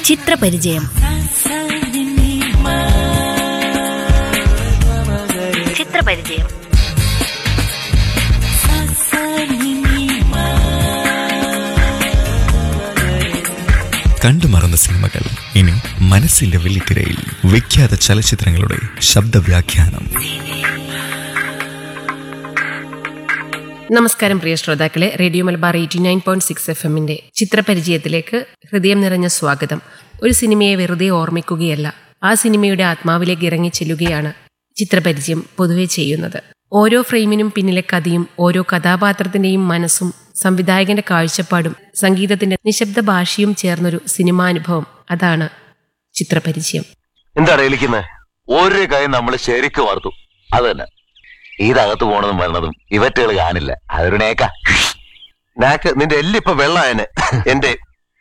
ചിത്രപരിചയം ചിത്രപരിചയം കണ്ടുമറന്ന സിനിമകൾ ഇനി മനസ്സിന്റെ വെള്ളിത്തിരയിൽ വിഖ്യാത ചലച്ചിത്രങ്ങളുടെ ശബ്ദവ്യാഖ്യാനം നമസ്കാരം പ്രിയ ശ്രോതാക്കളെ radio Malabar eighty nine point six F എമ്മിന്റെ ചിത്രപരിചയത്തിലേക്ക് ഹൃദയം നിറഞ്ഞ സ്വാഗതം ഒരു സിനിമയെ വെറുതെ ഓർമ്മിക്കുകയല്ല ആ സിനിമയുടെ ആത്മാവിലേക്ക് ഇറങ്ങി ചെല്ലുകയാണ് ചിത്രപരിചയം പൊതുവെ ചെയ്യുന്നത് ഓരോ ഫ്രെയിമിനും പിന്നിലെ കഥയും ഓരോ കഥാപാത്രത്തിന്റെയും മനസ്സും സംവിധായകന്റെ കാഴ്ചപ്പാടും സംഗീതത്തിന്റെ നിശബ്ദ ഭാഷയും ചേർന്നൊരു സിനിമാനുഭവം അതാണ് ചിത്രപരിചയം എന്താ ഇളിക്കുന്നത് ഒരു കൈ നമ്മൾ ശരിക്ക് വാർത്തു അത് തന്നെ ഇതകത്ത് പോണതും വരണതും ഇവറ്റകൾ കാണില്ല അതൊരു നേക്ക നാക്ക് നിന്റെ എല്ലിപ്പൊ വെള്ളായനെ എന്റെ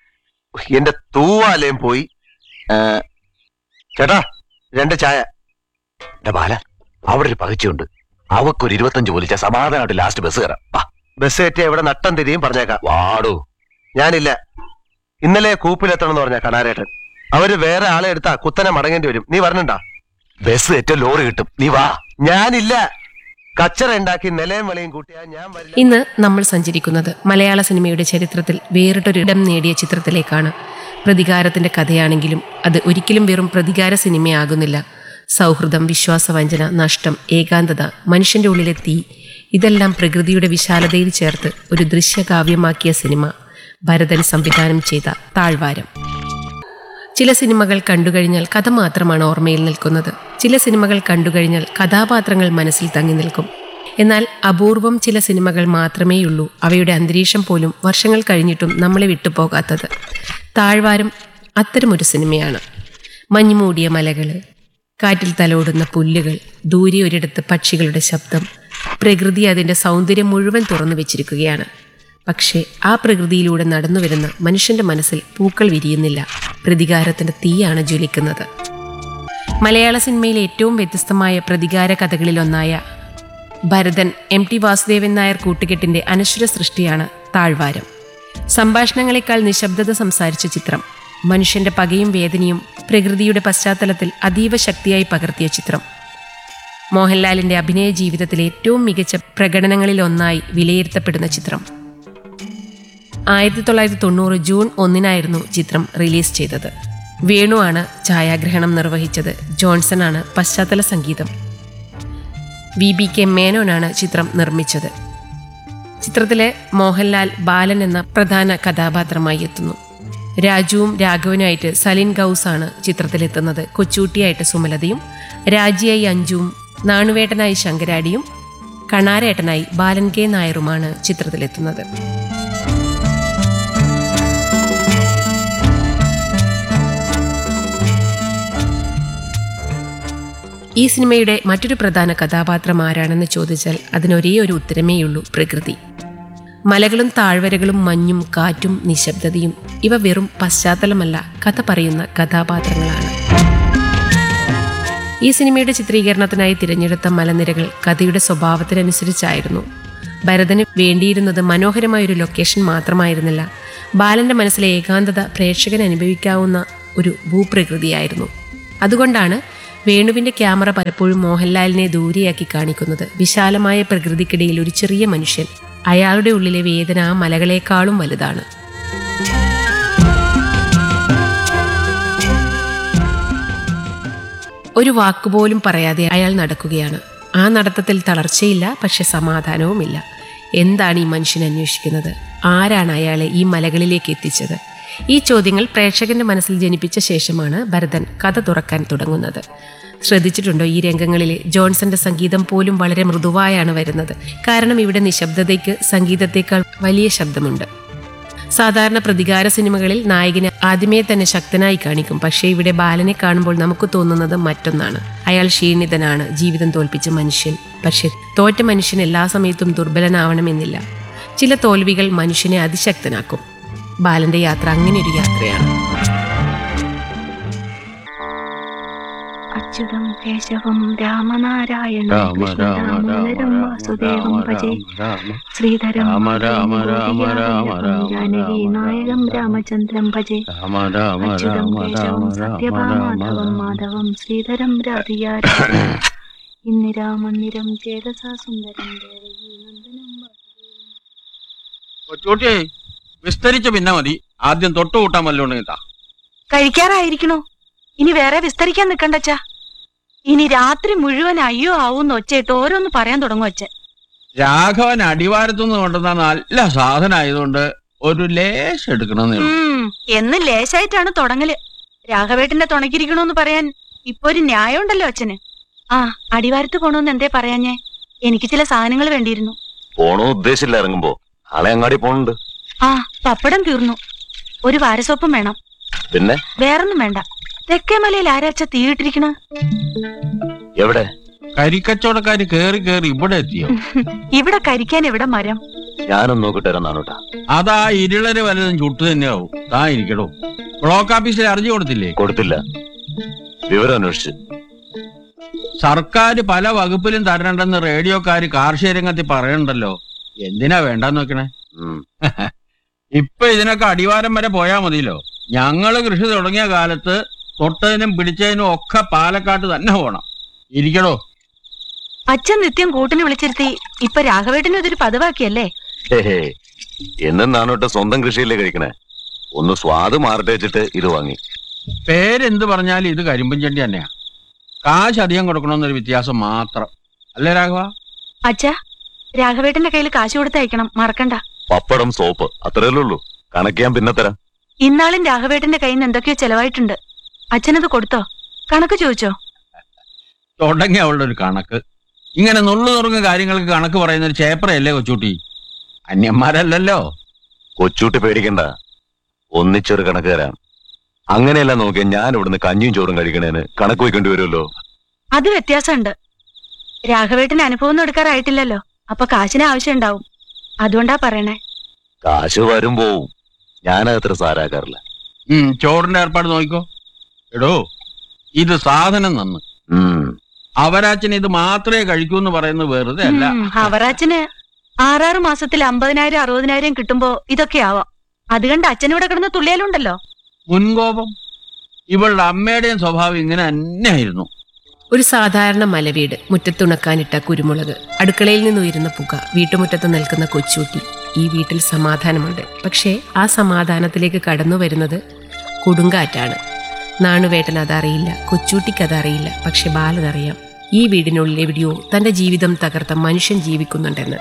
എന്റെ തൂവാലയും പോയി ഏ, ചേട്ടാ രണ്ട് ചായ എന്റെ ബാല അവിടെ ഒരു പകച്ചുണ്ട് അവക്കൊരു ഇരുപത്തഞ്ച് പോലിച്ച സമാധാനമായിട്ട് ലാസ്റ്റ് ബസ് കയറാം വാ ബസ് കയറ്റി എവിടെ നട്ടം തിരിയും പറഞ്ഞേക്കാം വാടോ ഞാനില്ല ഇന്നലെ കൂപ്പിലെത്തണം എന്ന് പറഞ്ഞ കടാരേട്ടൻ അവര് വേറെ ആളെ എടുത്താ കുത്തനെ മടങ്ങേണ്ടി വരും നീ വരണണ്ടാ ബസ് ഏറ്റവും ലോറി കിട്ടും നീ വാ ഞാനില്ല കച്ചറ ഉണ്ടാക്കി നിലയും വിളയും കൂട്ടിയാ ഞാൻ വരില്ല ഇന്ന് നമ്മൾ സഞ്ചരിക്കുന്നത് മലയാള സിനിമയുടെ ചരിത്രത്തിൽ വേറിട്ടൊരു ഇടം നേടിയ ചിത്രത്തിലേക്കാണ് പ്രതികാരത്തിന്റെ കഥയാണെങ്കിലും അത് ഒരിക്കലും വെറും പ്രതികാര സിനിമയാകുന്നില്ല സൗഹൃദം വിശ്വാസവഞ്ചന നഷ്ടം ഏകാന്തത മനുഷ്യന്റെ ഉള്ളിലെ തീ ഇതെല്ലാം പ്രകൃതിയുടെ വിശാലതയിൽ ചേർത്ത് ഒരു ദൃശ്യകാവ്യമാക്കിയ സിനിമ ഭരതൻ സംവിധാനം ചെയ്ത താഴ്വാരം ചില സിനിമകൾ കണ്ടുകഴിഞ്ഞാൽ കഥ മാത്രമാണ് ഓർമ്മയിൽ നിൽക്കുന്നത് ചില സിനിമകൾ കണ്ടുകഴിഞ്ഞാൽ കഥാപാത്രങ്ങൾ മനസ്സിൽ തങ്ങി നിൽക്കും എന്നാൽ അപൂർവം ചില സിനിമകൾ മാത്രമേയുള്ളൂ അവയുടെ അന്തരീക്ഷം പോലും വർഷങ്ങൾ കഴിഞ്ഞിട്ടും നമ്മളെ വിട്ടുപോകാത്തത് താഴ്വാരം അത്തരമൊരു സിനിമയാണ് മഞ്ഞുമൂടിയ മലകൾ കാറ്റിൽ തലോടുന്ന പുല്ലുകൾ ദൂരെ ഒരിടത്ത് പക്ഷികളുടെ ശബ്ദം പ്രകൃതി അതിൻ്റെ സൗന്ദര്യം മുഴുവൻ തുറന്നു വെച്ചിരിക്കുകയാണ് പക്ഷേ ആ പ്രകൃതിയിലൂടെ നടന്നു വരുന്ന മനുഷ്യന്റെ മനസ്സിൽ പൂക്കൾ വിരിയുന്നില്ല പ്രതികാരത്തിന്റെ തീയാണ് ജ്വലിക്കുന്നത് മലയാള സിനിമയിലെ ഏറ്റവും വ്യത്യസ്തമായ പ്രതികാര കഥകളിലൊന്നായ ഭരതൻ എം ടി വാസുദേവൻ നായർ കൂട്ടുകെട്ടിന്റെ അനശ്വര സൃഷ്ടിയാണ് താഴ്വാരം സംഭാഷണങ്ങളെക്കാൾ നിശബ്ദത സംസാരിച്ച ചിത്രം മനുഷ്യന്റെ പകയും വേദനയും പ്രകൃതിയുടെ പശ്ചാത്തലത്തിൽ അതീവ ശക്തിയായി പകർത്തിയ ചിത്രം മോഹൻലാലിന്റെ അഭിനയ ജീവിതത്തിലെ ഏറ്റവും മികച്ച പ്രകടനങ്ങളിൽ ഒന്നായി വിലയിരുത്തപ്പെടുന്ന ചിത്രം ആയിരത്തി തൊള്ളായിരത്തി തൊണ്ണൂറ് ജൂൺ ഒന്നിനായിരുന്നു ചിത്രം റിലീസ് ചെയ്തത് വേണുവാണ് ഛായാഗ്രഹണം നിർവഹിച്ചത് ജോൺസൺ ആണ് പശ്ചാത്തല സംഗീതം വി ബി കെ മേനോനാണ് ചിത്രം നിർമ്മിച്ചത് ചിത്രത്തിലെ മോഹൻലാൽ ബാലൻ എന്ന പ്രധാന കഥാപാത്രമായി എത്തുന്നു രാജുവും രാഘവനുമായിട്ട് സലിൻ ഗൗസ് ആണ് ചിത്രത്തിലെത്തുന്നത് കൊച്ചൂട്ടിയായിട്ട് സുമലതയും രാജിയായി അഞ്ജുവും നാണുവേട്ടനായി ശങ്കരാടിയും കണാരേട്ടനായി ബാലൻ കെ നായറുമാണ് ചിത്രത്തിലെത്തുന്നത് ഈ സിനിമയുടെ മറ്റൊരു പ്രധാന കഥാപാത്രം ആരാണെന്ന് ചോദിച്ചാൽ അതിനൊരേ ഒരു ഉത്തരമേയുള്ളൂ പ്രകൃതി മലകളും താഴ്വരകളും മഞ്ഞും കാറ്റും നിശബ്ദതയും ഇവ വെറും പശ്ചാത്തലമല്ല കഥ പറയുന്ന കഥാപാത്രങ്ങളാണ് ഈ സിനിമയുടെ ചിത്രീകരണത്തിനായി തിരഞ്ഞെടുത്ത മലനിരകൾ കഥയുടെ സ്വഭാവത്തിനനുസരിച്ചായിരുന്നു ഭരതന് വേണ്ടിയിരുന്നത് മനോഹരമായ ഒരു ലൊക്കേഷൻ മാത്രമായിരുന്നില്ല ബാലന്റെ മനസ്സിലെ ഏകാന്തത പ്രേക്ഷകൻ അനുഭവിക്കാവുന്ന ഒരു ഭൂപ്രകൃതിയായിരുന്നു അതുകൊണ്ടാണ് വേണുവിന്റെ ക്യാമറ പലപ്പോഴും മോഹൻലാലിനെ ദൂരെയാക്കി കാണിക്കുന്നത് വിശാലമായ പ്രകൃതിക്കിടയിൽ ഒരു ചെറിയ മനുഷ്യൻ അയാളുടെ ഉള്ളിലെ വേദന ആ മലകളെക്കാളും വലുതാണ് ഒരു വാക്കുപോലും പറയാതെ അയാൾ നടക്കുകയാണ് ആ നടത്തത്തിൽ തളർച്ചയില്ല പക്ഷെ സമാധാനവുമില്ല എന്താണ് ഈ മനുഷ്യൻ അന്വേഷിക്കുന്നത് ആരാണ് അയാളെ ഈ മലകളിലേക്ക് എത്തിച്ചത് ഈ ചോദ്യങ്ങൾ പ്രേക്ഷകന്റെ മനസ്സിൽ ജനിപ്പിച്ച ശേഷമാണ് ഭരതൻ കഥ തുറക്കാൻ തുടങ്ങുന്നത് ശ്രദ്ധിച്ചിട്ടുണ്ടോ ഈ രംഗങ്ങളിൽ ജോൺസന്റെ സംഗീതം പോലും വളരെ മൃദുവായാണ് വരുന്നത് കാരണം ഇവിടെ നിശബ്ദതയ്ക്ക് സംഗീതത്തേക്കാൾ വലിയ ശബ്ദമുണ്ട് സാധാരണ പ്രതികാര സിനിമകളിൽ നായകനെ ആദ്യമേ തന്നെ ശക്തനായി കാണിക്കും പക്ഷേ ഇവിടെ ബാലനെ കാണുമ്പോൾ നമുക്ക് തോന്നുന്നത് മറ്റൊന്നാണ് അയാൾ ക്ഷീണിതനാണ് ജീവിതം തോൽപ്പിച്ച മനുഷ്യൻ പക്ഷെ തോറ്റ മനുഷ്യൻ എല്ലാ സമയത്തും ദുർബലനാവണമെന്നില്ല ചില തോൽവികൾ മനുഷ്യനെ അതിശക്തനാക്കും ബാലന്റെ യാത്ര അങ്ങനെ ഒരു യാത്രയാണ് അച്ഛ അച്യുതം കേശവം രാമനാരായണം രാമ രാമ കൃഷ്ണദാമോദരം രാമ വാസുദേവം രാമ ഭജേ രാമ ശ്രീധരം രാമ രാമ ഭദ്രം രാമ രാമ ഗോപികാവല്ലഭം രാമ ജാനകി രാമ നായകം രാമ രാമചന്ദ്രം ഭജേ രാമ രാമ അച്യുതം രാമ കേശവം രാമ രാമ സത്യഭാമാധവം രാമ മാധവം ശ്രീധരം രാധിയാ ഇന്ദിരാമന്ദിരം ചേതസാ സുന്ദരം ദേവകീ നന്ദനം വാസുദേവം കൊച്ചോട്ടി വിസ്തരിച്ച് പിന്നെ മതി ആദ്യം തൊട്ട് കൂട്ടാൻ വല്ലോണ്ടെങ്കിൽ താ കഴിക്കാറായിരിക്കണോ ഇനി വേറെ വിസ്തരിക്കാൻ നിക്കണ്ടച്ചാ ഇനി രാത്രി മുഴുവൻ അയ്യോ ആവൂന്ന് ഒച്ചയിട്ട് ഓരോന്ന് പറയാൻ തുടങ്ങും അച്ഛൻ രാഘവൻ അടിവാരത്തുനിന്ന് കൊണ്ടുവന്ന നല്ല സാധനം ആയതുകൊണ്ട് ഒരു ലേശം എടുക്കണമെന്നേ ഉള്ളൂ. ഉം, എന്നും ലേശായിട്ടാണ് തുടങ്ങല് രാഘവേട്ടന്റെ തുണക്കിരിക്കണോന്ന് പറയാൻ ഇപ്പൊ ഒരു ന്യായം ഉണ്ടല്ലോ അച്ഛന് ആ അടിവാരത്ത് പോണോന്ന് എന്തേ പറയാഞ്ഞേ എനിക്ക് ചില സാധനങ്ങൾ വേണ്ടിയിരുന്നു പോണോ ഉദ്ദേശിച്ചില്ല ഇറങ്ങുമ്പോ ആളെ അങ്ങാടി പോണുണ്ട് ആ പപ്പടം തീർന്നു ഒരു വാരസോപ്പും വേണം പിന്നെ വേറൊന്നും വേണ്ട തെക്കേമലയിൽ ആരാച്ച തീയിട്ടിരിക്കണ എവിടെ കരിക്കച്ചവടക്കാര് കേറി കേറി ഇവിടെ എത്തിയോ ഇവിടെ കരിക്കാൻ എവിടെ മരം ഞാനൊന്ന് നോക്കിട്ട് വരാം നാനൂട്ടാ അതാ ഇരുളര് വലതും ചുട്ടു തന്നെയാവും താ ഇരിക്കടോ ബ്ലോക്ക് ഓഫീസിൽ അറിഞ്ഞു കൊടുത്തില്ലേ കൊടുത്തില്ല വിവരം അന്വേഷിച്ച് സർക്കാർ പല വകുപ്പിലും തരണ്ടെന്ന് റേഡിയോക്കാര് കാർഷിക രംഗത്തിൽ പറയണ്ടല്ലോ എന്തിനാ വേണ്ടെന്ന് വെക്കണേ ഉം. ഇപ്പൊ ഇതിനൊക്കെ അടിവാരം വരെ പോയാ മതിയല്ലോ ഞങ്ങള് കൃഷി തുടങ്ങിയ കാലത്ത് തൊട്ടതിനും പിടിച്ചതിനും ഒക്കെ പാലക്കാട്ട് തന്നെ പോണം ഇരിക്കടോ അച്ഛൻ നിത്യം കൂട്ടിന് വിളിച്ചിരുത്തി ഇപ്പൊ രാഘവേട്ടനും ഇതൊരു പതിവാക്കിയല്ലേ ഹേ, ഹേ. എന്നും നാനൂട്ട് സ്വന്തം കൃഷിയില്ലേ കഴിക്കണേ ഒന്ന് സ്വാദ് മാറട്ടെ വെച്ചിട്ട് ഇത് വാങ്ങി പേരെന്ത് പറഞ്ഞാലും ഇത് കരിമ്പൻ ചെണ്ടി തന്നെയാ കാശ് അധികം കൊടുക്കണമെന്നൊരു വ്യത്യാസം മാത്രം അല്ലേ രാഘവ അച്ഛാ രാഘവേട്ടന്റെ കയ്യിൽ കാശ് കൊടുത്ത് അയക്കണം മറക്കണ്ട പപ്പടം സോപ്പ് അത്രയല്ലേ ഉള്ളൂ കണക്ക് ഞാൻ പിന്നെ തരാം ഇന്നാളും രാഘവേട്ടന്റെ കയ്യിൽ നിന്ന് എന്തൊക്കെയോ ചെലവായിട്ടുണ്ട് അച്ഛനത് കൊടുത്തോ കണക്ക് ചോദിച്ചോ തുടങ്ങി അവളുടെ ഒരു കണക്ക് ഇങ്ങനെ നുള്ളു നുറുങ്ങ കാര്യങ്ങൾക്ക് കണക്ക് പറയുന്ന ഒരു ചേപ്പറയല്ലേ കൊച്ചൂട്ടി അന്യന്മാരല്ലല്ലോ കൊച്ചൂട്ടി പേടിക്കണ്ട ഒന്നിച്ചൊരു കണക്ക് തരാം അങ്ങനെയല്ല നോക്കിയാ ഞാൻ ഇവിടുന്ന് കഞ്ഞിയും ചോറും കഴിക്കണേന് കണക്ക് വയ്ക്കേണ്ടി വരുമല്ലോ അത് വ്യത്യാസമുണ്ട് രാഘവേട്ടന് അനുഭവം ഒന്നും എടുക്കാറായിട്ടില്ലല്ലോ അപ്പൊ കാശിന് ആവശ്യം ഉണ്ടാവും അതുകൊണ്ടാ പറയണേ കാശ് വരും പോവും ഞാനത്ര സാരാക്കാറില്ല ഉം ചോറിന്റെ ഏർപ്പാട് നോക്കിക്കോ എടോ ഇത് സാധനം നന്ന് ഉം അവരാച്ചൻ ഇത് മാത്രമേ കഴിക്കൂ എന്ന് പറയുന്നത് വെറുതെ അല്ല ഉം, അവറാച്ചന് ആറാറ് മാസത്തിൽ അമ്പതിനായിരം അറുപതിനായിരം കിട്ടുമ്പോ ഇതൊക്കെ ആവാം അത് കണ്ട് അച്ഛനിവിടെ കിടന്ന് തുള്ളിയാലുണ്ടല്ലോ മുൻകോപം ഇവളുടെ അമ്മയുടെയും സ്വഭാവം ഇങ്ങനെ തന്നെയായിരുന്നു ഒരു സാധാരണ മലവീട് മുറ്റത്തുണക്കാനിട്ട കുരുമുളക് അടുക്കളയിൽ നിന്ന് ഉയരുന്ന പുക വീട്ടുമുറ്റത്ത് നിൽക്കുന്ന കൊച്ചൂട്ടി ഈ വീട്ടിൽ സമാധാനമുണ്ട് പക്ഷേ ആ സമാധാനത്തിലേക്ക് കടന്നു വരുന്നത് കൊടുങ്കാറ്റാണ് നാണുവേട്ടൻ അതറിയില്ല കൊച്ചൂട്ടിക്ക് അതറിയില്ല പക്ഷെ ബാലനറിയാം ഈ വീടിനുള്ളിൽ എവിടെയോ തന്റെ ജീവിതം തകർത്ത മനുഷ്യൻ ജീവിക്കുന്നുണ്ടെന്ന്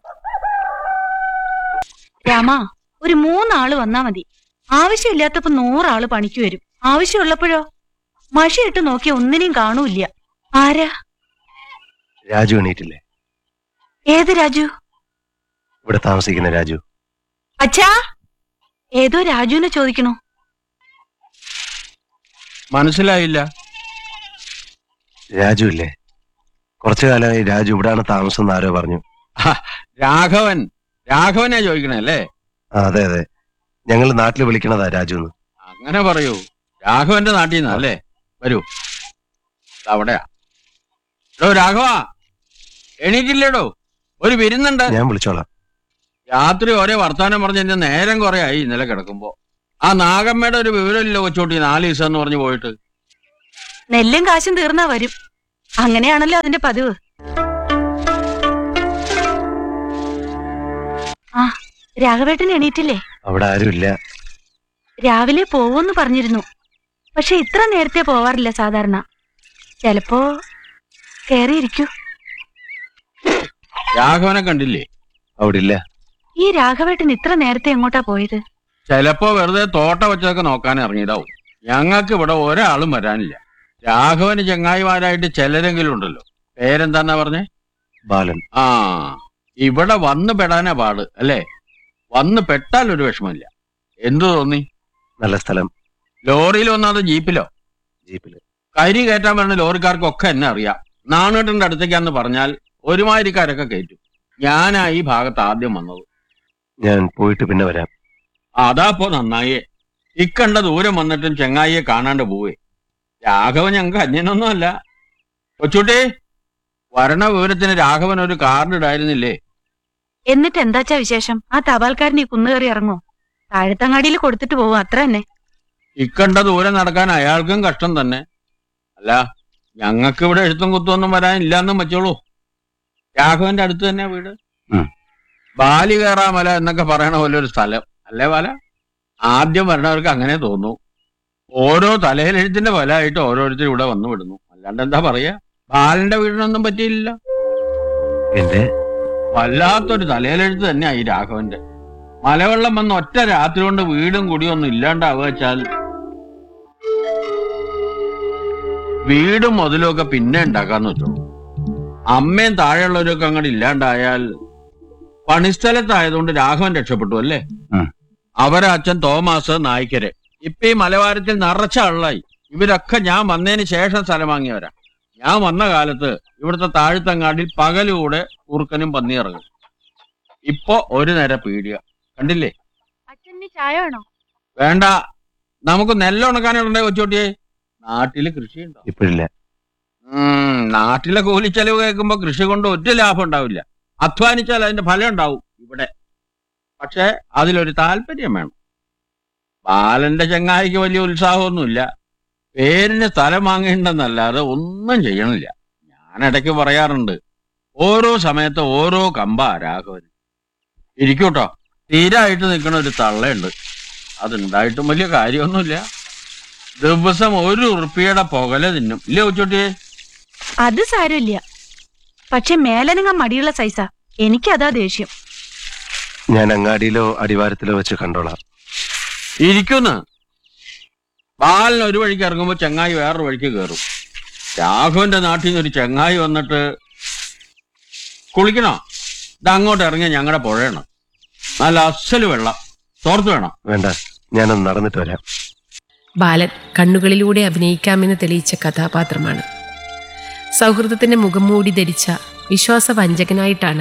രാമ ഒരു മൂന്നാള് വന്നാ മതി ആവശ്യമില്ലാത്തപ്പോ നൂറാള് പണിക്ക് വരും ആവശ്യമുള്ളപ്പോഴോ മഷിയിട്ട് നോക്കിയ ഒന്നിനെയും കാണൂല്ല ആരാ രാജു എണീറ്റില്ലേ ഏത് രാജു ഇവിടെ താമസിക്കുന്ന രാജു അച്ഛാ ഏതോ രാജുവിനെ ചോദിക്കണോ മനസ്സിലായില്ല രാജു ഇല്ലേ കുറച്ചു കാലമായി രാജു ഇവിടാണ് താമസം എന്ന് ആരോ പറഞ്ഞു രാഘവൻ രാഘവനെ ചോദിക്കണേ അല്ലേ ആ അതെ അതെ ഞങ്ങൾ നാട്ടിൽ വിളിക്കണതാ രാജു എന്ന് അങ്ങനെ പറയൂ രാഘവന്റെ നാട്ടിൽ നിന്നാ അല്ലേ വരൂ ദാ അവിടെയാ എടോ രാഘവ എണീറ്റില്ലേടോ ഒരു വിരുന്നുണ്ട് ഞാൻ വിളിച്ചോളാം രാത്രി ഒരേ വർത്താനം പറഞ്ഞ് എന്റെ നേരം കുറെ ആയി ഇന്നലെ കിടക്കുമ്പോ ആ നാഗമ്മയുടെ ഒരു വിവരമില്ല കൊച്ചോട്ടി നാല് ദിവസം എന്ന് പറഞ്ഞു പോയിട്ട് നെല്ലും കാശും തീർന്നാ വരും അങ്ങനെയാണല്ലോ അതിന്റെ പതിവ് ആ രാഘവേട്ടൻ എണീറ്റില്ലേ അവിടെ ആരും ഇല്ല രാവിലെ പോവൂന്ന് പറഞ്ഞിരുന്നു പക്ഷെ ഇത്ര നേരത്തെ പോവാറില്ല സാധാരണ ചെലപ്പോ കേറിയിരിക്കൂ രാഘവനെ കണ്ടില്ലേ അവിടെ ഇല്ല ഈ രാഘവേട്ടൻ ഇത്ര നേരത്തെ എങ്ങോട്ടാ പോയത് ചിലപ്പോ വെറുതെ തോട്ട വെച്ചതൊക്കെ നോക്കാൻ ഇറങ്ങിയതാവും ഞങ്ങൾക്ക് ഇവിടെ ഒരാളും വരാനില്ല രാഘവന് ചങ്ങായിമാരായിട്ട് ചിലരെങ്കിലും ഉണ്ടല്ലോ പേരെന്താന്നാ പറഞ്ഞേ ബാലൻ ആ ഇവിടെ വന്ന് പെടാനാ പാട് അല്ലേ വന്ന് പെട്ടാൽ ഒരു വിഷമമില്ല എന്തു തോന്നി നല്ല സ്ഥലം ലോറിയിൽ വന്നാത് ജീപ്പിലോ ജീപ്പില് കരി കയറ്റാൻ വരുന്ന ലോറിക്കാർക്കൊക്കെ എന്നെ അറിയാം നാണുകെട്ടിന്റെ അടുത്തേക്കാന്ന് പറഞ്ഞാൽ ഒരുമാതിരിക്കാരൊക്കെ കയറ്റും ഞാനാ ഈ ഭാഗത്ത് ആദ്യം വന്നത് ഞാൻ പോയിട്ട് പിന്നെ വരാം അതാപ്പോ നന്നായേ ഇക്കണ്ട ദൂരം വന്നിട്ടും ചെങ്ങായിയെ കാണാണ്ട് പോവേ രാഘവൻ ഞങ്ങൾക്ക് അന്യനൊന്നും അല്ല കൊച്ചുട്ടി വരണ വിവരത്തിന് രാഘവൻ ഒരു കാർഡ് ഇടായിരുന്നില്ലേ എന്നിട്ട് എന്താച്ചാ വിശേഷം ആ തപാൽക്കാരൻ ഈ കുന്നുകയറി ഇറങ്ങോ താഴത്തങ്ങാടിയിൽ കൊടുത്തിട്ട് പോവും അത്ര തന്നെ ഇക്കണ്ട ദൂരം നടക്കാൻ അയാൾക്കും കഷ്ടം തന്നെ അല്ല ഞങ്ങൾക്ക് ഇവിടെ എഴുത്തും കുത്തൊന്നും വരാനില്ലാന്നും വെച്ചോളൂ രാഘവന്റെ അടുത്ത് തന്നെ വീട് ഉം. ബാലി കയറാമല എന്നൊക്കെ പറയണ പോലെ ഒരു സ്ഥലം അല്ലേ ബാല ആദ്യം വരണവർക്ക് അങ്ങനെ തോന്നു ഓരോ തലയിലെഴുത്തിന്റെ ഫലമായിട്ട് ഓരോരുത്തരും ഇവിടെ വന്നു വിടുന്നു അല്ലാണ്ട് എന്താ പറയാ ബാലന്റെ വീടിനൊന്നും പറ്റിയില്ല എന്റെ വല്ലാത്തൊരു തലയിലെഴുത്ത് തന്നെയാ ഈ രാഘവന്റെ മലവെള്ളം വന്ന് ഒറ്റ രാത്രി കൊണ്ട് വീടും കുടിയൊന്നും ഇല്ലാണ്ടാവുക വെച്ചാൽ വീടും മുതലും ഒക്കെ പിന്നെ ഉണ്ടാക്കാന്ന് വെച്ചോ അമ്മയും താഴെയുള്ളവരൊക്കെ അങ്ങോട്ട് ഇല്ലാണ്ടായാൽ പണിസ്ഥലത്തായതുകൊണ്ട് രാഘവൻ രക്ഷപ്പെട്ടു അല്ലേ ഉം. അവരെ അച്ഛൻ തോമാസ് നായ്ക്കര് ഇപ്പൊ ഈ മലവാരത്തിൽ നിറച്ച ആളായി ഇവരൊക്കെ ഞാൻ വന്നതിന് ശേഷം സ്ഥലം വാങ്ങിയവരാ ഞാൻ വന്ന കാലത്ത് ഇവിടുത്തെ താഴ്ത്തങ്ങാടിൽ പകലൂടെ കുറുക്കനും പന്നിയിറങ്ങും ഇപ്പൊ ഒരു നേരം പീടിയ കണ്ടില്ലേ അച്ഛന് ചായ വേണോ വേണ്ട നമുക്ക് നെല്ലുണക്കാനുണ്ടേ കൊച്ചോട്ടിയെ നാട്ടില് കൃഷിയുണ്ടോ ഇപ്പോഴില്ല ഉം നാട്ടിലെ കൂലിച്ചെലവ് കേൾക്കുമ്പോ കൃഷി കൊണ്ട് ഒറ്റ ലാഭം ഉണ്ടാവില്ല അധ്വാനിച്ചാൽ അതിന്റെ ഫലം ഉണ്ടാവും ഇവിടെ പക്ഷെ അതിലൊരു താല്പര്യം വേണം ബാലന്റെ ചങ്ങായിക്ക് വലിയ ഉത്സാഹമൊന്നുമില്ല പേരിന് സ്ഥലം വാങ്ങേണ്ടെന്നല്ലാതെ ഒന്നും ചെയ്യണില്ല ഞാൻ ഇടയ്ക്ക് പറയാറുണ്ട് ഓരോ സമയത്ത് ഓരോ കമ്പ രാഘവൻ ഇരിക്കൂട്ടോ തീരായിട്ട് നിൽക്കണ ഒരു തള്ളയുണ്ട് അതുണ്ടായിട്ടും വലിയ കാര്യമൊന്നുമില്ല ദിവസം ഒരു ഉറുപ്പിയുടെ പുകല തിന്നും ഇല്ലേ ഉച്ചോട്ടിയെ അത് സാരമില്ല പക്ഷെ മേലനങ്ങ മടിയുള്ള സൈസാ എനിക്കതാ ദേഷ്യം ഞാൻ അങ്ങാടിയിലോ അടിവാരത്തിലോ വെച്ച് കണ്ടോളാം ഇരിക്കുന്നു ബാലൻ ഒരു വഴിക്ക് ഇറങ്ങുമ്പോ ചെങ്ങായി വേറൊരു വഴിക്ക് കയറും രാഘവന്റെ നാട്ടിൽ നിന്ന് ഒരു ചെങ്ങായി വന്നിട്ട് കുളിക്കണോ ഇത് അങ്ങോട്ട് ഇറങ്ങിയ ഞങ്ങളുടെ പുഴയാണ് നല്ല അസല് വെള്ളം തോർത്ത് വേണം വേണ്ട ഞാനൊന്ന് നടന്നിട്ട് വരാം ബാലൻ കണ്ണുകളിലൂടെ അഭിനയിക്കാമെന്ന് തെളിയിച്ച കഥാപാത്രമാണ് സൗഹൃദത്തിന്റെ മുഖംമൂടി ധരിച്ച വിശ്വാസവഞ്ചകനായിട്ടാണ്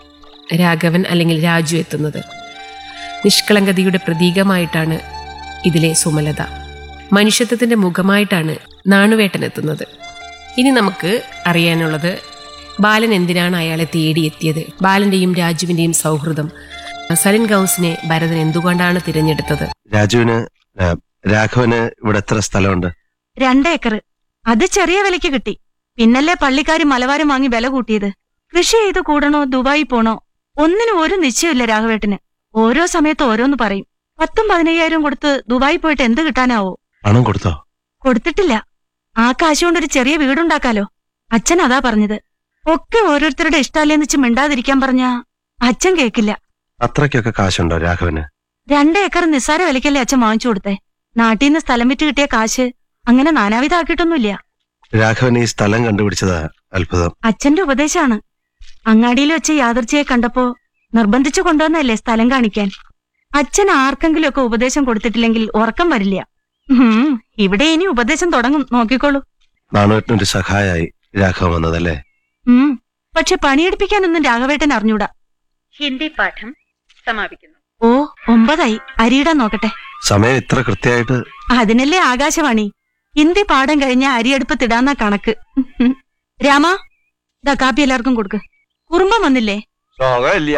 രാഘവൻ അല്ലെങ്കിൽ രാജു എത്തുന്നത് നിഷ്കളങ്കതയുടെ പ്രതീകമായിട്ടാണ് ഇതിലെ സുമലത മനുഷ്യത്വത്തിന്റെ മുഖമായിട്ടാണ് നാണുവേട്ടൻ എത്തുന്നത് ഇനി നമുക്ക് അറിയാനുള്ളത് ബാലൻ എന്തിനാണ് അയാളെ തേടിയെത്തിയത് ബാലന്റെയും രാജുവിന്റെയും സൗഹൃദം സലിൻ ഗൗസിനെ ഭരതൻ എന്തുകൊണ്ടാണ് തിരഞ്ഞെടുത്തത് രാജുവിന് ആ, രാഘവന് ഇവിടെ എത്ര സ്ഥലമുണ്ട് രണ്ടേക്കർ അത് ചെറിയ വിലയ്ക്ക് കിട്ടി പിന്നല്ലേ പള്ളിക്കാര് മലവാരം വാങ്ങി വില കൂട്ടിയത് കൃഷി ചെയ്ത് കൂടണോ ദുബായി പോണോ ഒന്നിനും ഒരു നിശ്ചയമില്ല രാഘവേട്ടന് ഓരോ സമയത്ത് ഓരോന്ന് പറയും പത്തും പതിനയ്യായിരം കൊടുത്ത് ദുബായി പോയിട്ട് എന്ത് കിട്ടാനാവോ പണം കൊടുത്തോ കൊടുത്തിട്ടില്ല ആ കാശ് കൊണ്ട് ഒരു ചെറിയ വീടുണ്ടാക്കാലോ അച്ഛൻ അതാ പറഞ്ഞത് ഒക്കെ ഓരോരുത്തരുടെ ഇഷ്ടമല്ലേന്ന് വെച്ച് മിണ്ടാതിരിക്കാൻ പറഞ്ഞ അച്ഛൻ കേക്കില്ല അത്രയ്ക്കൊക്കെ കാശുണ്ടോ രാഘവന് രണ്ട് ഏക്കർ നിസ്സാര വിലയ്ക്കല്ലേ അച്ഛൻ വാങ്ങിച്ചു കൊടുത്തേ നാട്ടിൽ നിന്ന് സ്ഥലം വിറ്റ് കിട്ടിയ കാശ് അങ്ങനെ നാനാവിധാക്കിയിട്ടൊന്നുമില്ല രാഘവൻ ഈ സ്ഥലം കണ്ടുപിടിച്ചതാ അത്ഭുതം അച്ഛന്റെ ഉപദേശമാണ് അങ്ങാടിയിൽ വെച്ച് യാദർച്ചയെ കണ്ടപ്പോ നിർബന്ധിച്ചു കൊണ്ടുവന്നല്ലേ സ്ഥലം കാണിക്കാൻ അച്ഛൻ ആർക്കെങ്കിലുമൊക്കെ ഉപദേശം കൊടുത്തിട്ടില്ലെങ്കിൽ ഉറക്കം വരില്ല ഉം, ഇവിടെ ഇനി ഉപദേശം തുടങ്ങും നോക്കിക്കോളൂ നാണുവേട്ടനൊരു സഹായായി രാഘവൻ വന്നതല്ലേ ഉം പക്ഷെ പണിയെടുപ്പിക്കാനൊന്നും രാഘവേട്ടൻ അറിഞ്ഞൂടാ ഹിന്ദി പാഠം സമാപിക്കുന്നു ഓ ഒമ്പതായി അരിയിടാൻ നോക്കട്ടെ സമയം ഇത്ര കൃത്യമായിട്ട് അതിനല്ലേ ആകാശവാണി ഹിന്ദി പാഠം കഴിഞ്ഞ അരിയടുപ്പത്തിടാന്ന കണക്ക് ഉം. രാമ ദാ കാപ്പി എല്ലാവർക്കും കൊടുക്ക് കുറുമ്പം വന്നില്ലേ സുഖമില്ല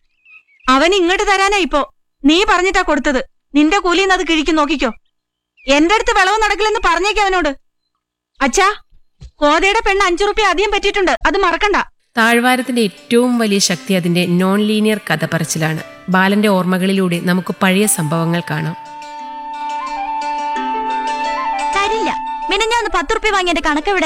അവൻ ഇങ്ങോട്ട് തരാനാ ഇപ്പോ നീ പറഞ്ഞിട്ടാ കൊടുത്തത് നിന്റെ കൂലിന്ന് അത് കിഴിക്കും നോക്കിക്കോ എന്റെ അടുത്ത് വിളവ് നടക്കില്ലെന്ന് പറഞ്ഞേക്ക് അവനോട് അച്ഛാ കോതയുടെ പെണ്ണ് അഞ്ചു റുപ്യ അധികം പറ്റിയിട്ടുണ്ട് അത് മറക്കണ്ട താഴ്വാരത്തിന്റെ ഏറ്റവും വലിയ ശക്തി അതിന്റെ നോൺ ലീനിയർ കഥ പറച്ചിലാണ് ബാലന്റെ ഓർമ്മകളിലൂടെ നമുക്ക് പഴയ സംഭവങ്ങൾ കാണാം തരില്ല മിനഞ്ഞാന്ന് പത്ത് റുപ്യ വാങ്ങിയ എന്റെ കണക്കെവിടെ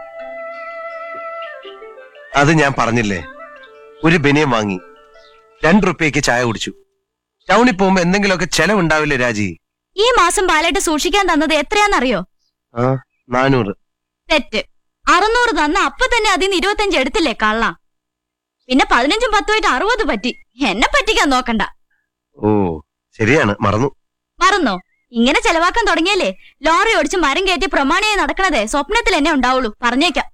അത് ഞാൻ പറഞ്ഞില്ലേ ഒരു ബനിയം വാങ്ങി രണ്ട് റുപ്യക്ക് ചായ കുടിച്ചു ടൗണിൽ പോകുമ്പോ എന്തെങ്കിലുമൊക്കെ ചെലവുണ്ടാവില്ലേ രാജി ഈ മാസം ബാലായിട്ട് സൂക്ഷിക്കാൻ തന്നത് എത്രയാന്നറിയോ ആ നാനൂറ് തെറ്റ് അറുന്നൂറ് തന്ന അപ്പൊ തന്നെ അതിന്ന് ഇരുപത്തഞ്ച് എടുത്തില്ലേ കള്ള പിന്നെ പതിനഞ്ചും പത്തുമായിട്ട് അറുപത് പറ്റി എന്നെ പറ്റിക്കാൻ നോക്കണ്ട ഓ ശരിയാണ് മറന്നു മറന്നോ ഇങ്ങനെ ചെലവാക്കാൻ തുടങ്ങിയല്ലേ ലോറി ഓടിച്ച് മരം കയറ്റി പ്രമാണിയായി നടക്കണതേ സ്വപ്നത്തിൽ എന്നെ ഉണ്ടാവുള്ളൂ പറഞ്ഞേക്കാം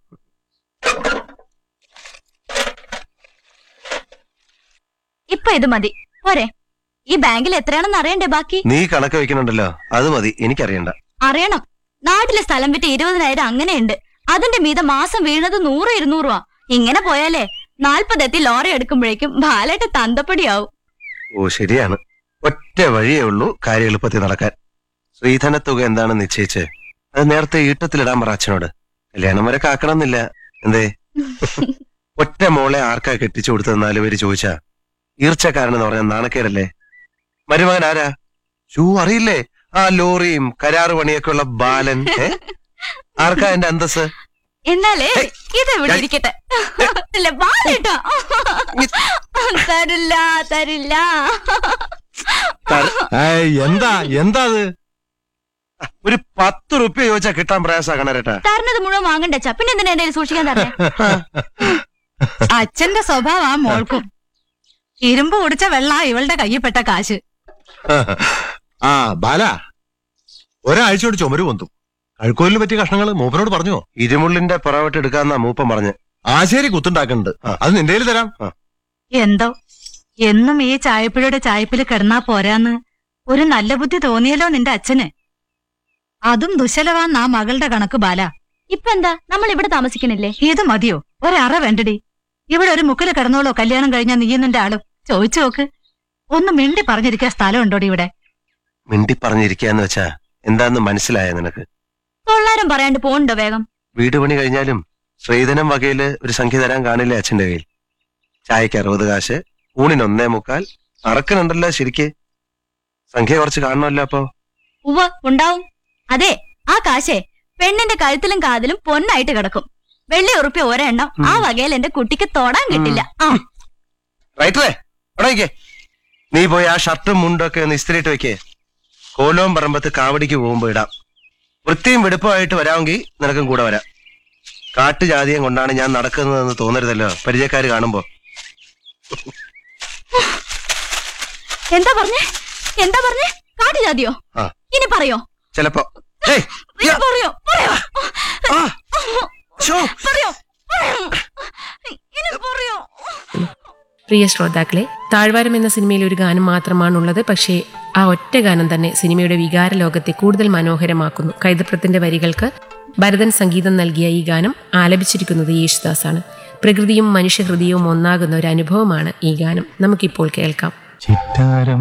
ഇപ്പൊ ഇത് മതി പോരെ ഈ ബാങ്കിൽ എത്രയാണെന്ന് അറിയണ്ടേ ബാക്കി നീ കണക്ക് വെക്കണുണ്ടല്ലോ അത് മതി എനിക്കറിയണ്ട അറിയണം നാട്ടിലെ സ്ഥലം വിറ്റ് ഇരുപതിനായിരം അങ്ങനെയുണ്ട് അതിന്റെ മീത മാസം വീണത് നൂറ് ഇരുന്നൂറുവാ ഇങ്ങനെ പോയാലേ നാൽപ്പതെത്തി ലോറി എടുക്കുമ്പോഴേക്കും ബാലേട്ട് തന്തപ്പടിയാവും ഓ ശരിയാണ് ഒറ്റ വഴിയേ ഉള്ളൂ കാര്യം എളുപ്പത്തിൽ നടക്കാൻ ശ്രീധന തുക എന്താണെന്ന് നിശ്ചയിച്ച് അത് നേരത്തെ ഈട്ടത്തിലിടാൻ പറ അച്ഛനോട് കല്യാണം വരെ കാക്കണമെന്നില്ല എന്തേ ഒറ്റ മോളെ ആർക്കാ കെട്ടിച്ചു കൊടുത്തത് നാല് പേര് ചോദിച്ചാ ഈർച്ചക്കാരനെന്ന് പറഞ്ഞ നാണക്കേടല്ലേ മരുമകൻ ആരാ ഷൂ അറിയില്ലേ ആ ലോറിയും കരാറ് പണിയൊക്കെ ഉള്ള ബാലൻ ഏ? ആർക്കാ എന്റെ അന്തസ് എന്നാലേ ഇത് ഇവിടെ ഞാൻ- ഇരിക്കട്ടെ അല്ല ബാലേട്ടാ തരില്ല തരില്ല ഏയ്, എന്താ എന്താ അത് ഒരു പത്ത് റുപ്യ ചോദിച്ചാ കിട്ടാൻ പ്രയാസാ കണരേട്ടാ തരണത് മുഴുവൻ വാങ്ങണ്ടേ ച പിന്നെ എന്തിനാ എന്റെ സൂക്ഷിക്കാൻ തരണേ അച്ഛന്റെ സ്വഭാവം ആ മോൾക്കും ഇരുമ്പ് കുടിച്ച വെള്ള ഇവളുടെ കയ്യിൽപ്പെട്ട കാശ് ആ ബാല ഒരാഴ്ച കൊണ്ട് ചുമര് പൊന്തും കഴുക്കോലിന് പറ്റിയ കഷ്ണങ്ങൾ മൂപ്പനോട് പറഞ്ഞോ ഇരുമുള്ളിന്റെ പുറവട്ട് എടുക്കാന്നാ മൂപ്പൻ പറഞ്ഞ് ആശേരി കുത്തുണ്ടാക്കുന്നുണ്ട് ആ. അത് നിന്റെ കയ്യിൽ തരാം എന്തോ എന്നും ഈ ചായപ്പിഴയുടെ ചായപ്പിൽ കിടന്നാ പോരാന്ന് ഒരു നല്ല ബുദ്ധി തോന്നിയല്ലോ നിന്റെ അച്ഛന് അതും ദുശലവാന്നാ മകളുടെ കണക്ക് ബാല ഇപ്പൊ എന്താ നമ്മൾ ഇവിടെ താമസിക്കണില്ലേ ഇത് മതിയോ ഒരറ വേണ്ടടി ഇവിടെ ഒരു മുക്കില് കിടന്നോളോ കല്യാണം കഴിഞ്ഞ നീയും നിന്റെ ആളും ചോദിച്ചു നോക്ക് ഒന്ന് മിണ്ടി പറഞ്ഞിരിക്കാൻ സ്ഥലം ഉണ്ടോടി ഇവിടെ മിണ്ടി പറഞ്ഞിരിക്കാന്ന് വെച്ചാ എന്താന്ന് മനസ്സിലായ നിനക്ക് തൊള്ളാരം പറയാണ്ട് പോണ്ടോ വേഗം വീട് പണി കഴിഞ്ഞാലും ശ്രീധനം വകയില് ഒരു സംഖ്യ തരാൻ കാണില്ലേ അച്ഛന്റെ കയ്യിൽ ചായക്ക് അറുപത് കാശ് ഊണിന് ഒന്നേ മുക്കാൽ അറക്കനുണ്ടല്ലോ ശരിക്ക് സംഖ്യ കുറച്ച് കാണണമല്ലോ അപ്പോ ഉവ്വ ഉണ്ടാവും അതെ ആ കാശേ പെണ്ണിന്റെ കഴുത്തിലും കാതിലും പൊന്നായിട്ട് കിടക്കും വെള്ളി ഉറുപ്പ്യ ഒരെണ്ണം ആ വകയിൽ എന്റെ കുട്ടിക്ക് തൊടാൻ കിട്ടില്ല ആ റൈറ്ററേ അവിടെ നിക്കേ നീ പോയി ആ ഷർട്ടും മുണ്ടൊക്കെ ഒന്ന് ഇസ്തിരിയിട്ട് വെക്കേ കോലോം പറമ്പത്ത് കാവടിക്ക് പോകുമ്പോ ഇടാം വൃത്തിയും വെടുപ്പമായിട്ട് വരാമെങ്കിൽ നിനക്കും കൂടെ വരാം കാട്ടുജാതിയും കൊണ്ടാണ് ഞാൻ നടക്കുന്നതെന്ന് തോന്നരുതല്ലോ പരിചയക്കാര് കാണുമ്പോ എന്താ പറഞ്ഞേ എന്താ പറഞ്ഞേ കാട്ടുജാതിയോ ആ. ഇനി പറയോ ചിലപ്പോ ഏയ്, ഇനി പറയോ പറയോ ആ, ശോ. പറയോ പറയോ ഇനി പറയോ പ്രിയ ശ്രോതാക്കളെ താഴ്വാരം എന്ന സിനിമയിൽ ഒരു ഗാനം മാത്രമാണുള്ളത് പക്ഷേ ആ ഒറ്റ ഗാനം തന്നെ സിനിമയുടെ വികാര ലോകത്തെ കൂടുതൽ മനോഹരമാക്കുന്നു കൈതപ്രത്തിന്റെ വരികൾക്ക് ഭരതൻ സംഗീതം നൽകിയ ഈ ഗാനം ആലപിച്ചിരിക്കുന്നത് യേശുദാസാണ് പ്രകൃതിയും മനുഷ്യഹൃദയവും ഒന്നാകുന്ന ഒരു അനുഭവമാണ് ഈ ഗാനം നമുക്കിപ്പോൾ കേൾക്കാം ചിറ്റാരം